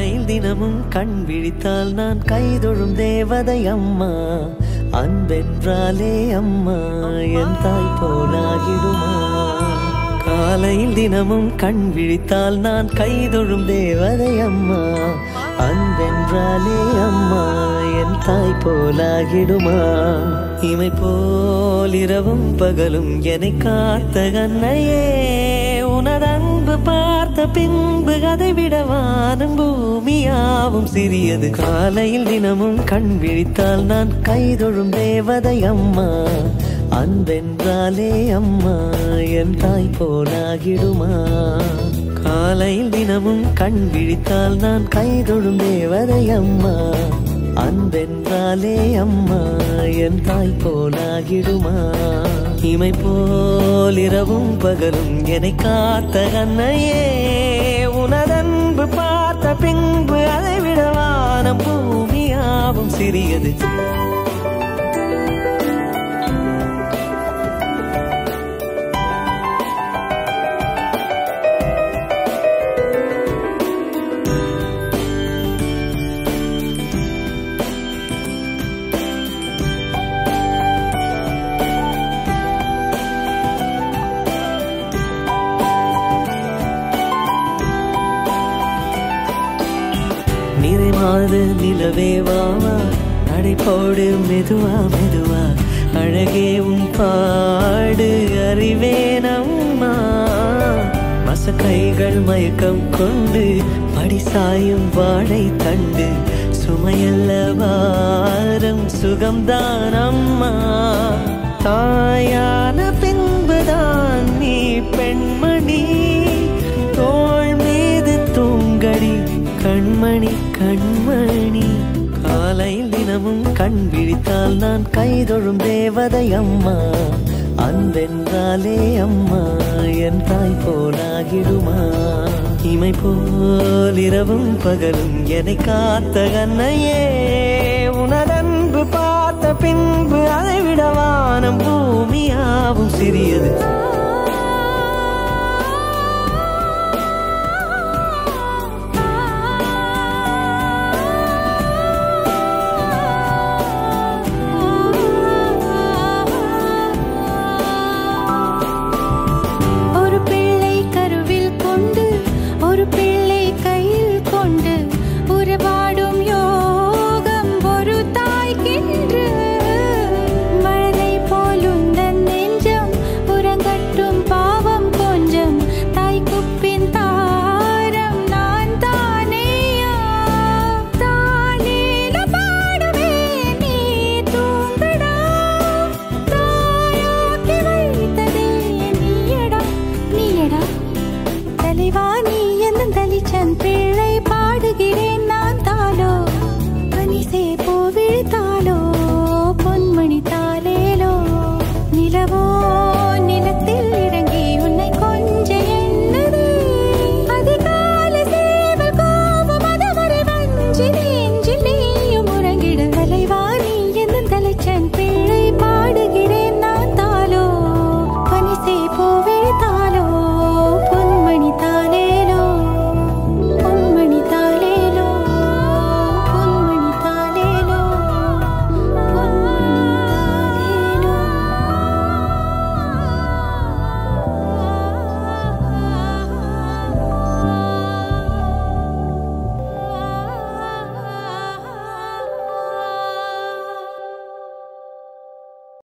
காலையில் தினமும் கண் விழித்தால் நான் கைதொழும் தேவதை அம்மா அன்பென்றாலே அம்மா என் தாய் போலாகிடுமா காலையில் தினமும் கண் விழித்தால் நான் கைதொழும் தேவதை அம்மா அன்பென்றாலே அம்மா என் தாய் போலாகிடுமா இமை போல் இரவும் பகலும் என்னை காத்த கண்ணையே உனது அன்பு பார்த்த பின்பு அதை விட வானம் பூமியாவும் சிறியது காலையில் தினமும் கண் விழித்தால் நான் கைதொழும் தேவதை அம்மா அன்பென்றாலே அம்மா என் தாய் போலாகிடுமா காலையில் தினமும் கண் விழித்தால் நான் கைதொழும் தேவதை அம்மா அன்பென்றாலே அம்மா என் தாய் போலாகிடுமா இமை போல் இரவும் பகலும் என்னை காத்த கண்ணையே உனதன்பு பார்த்த பின்பு அதை விட வானம் பூமியாவும் சிறியது நிறைமாத நிலவே வாவா நடைபோடு மெதுவா மெதுவா அழகே உன் பாடு அறிவேனம்மா மசக்கைகள் மயக்கம் கொண்டு படிசாயும் வாழை தண்டு சுமையல்ல வாரம் சுகம்தான் அம்மா தாயான பின்புதான் நீ பெண்மணி தோள் மீது தூங்கடி கண்மணி கண்மணி காலையில் தினமும் கண் விழித்தால் நான் கைதொழும் தேவதை அம்மா அன்பென்றாலே அம்மா என் தாய் போலாகிடுமா இமை போல் இரவும் பகலும் என்னை காத்த கண்ணையே உனதன்பு பார்த்த பின்பு அதை விட வானம் பூமியாவும் சிறியது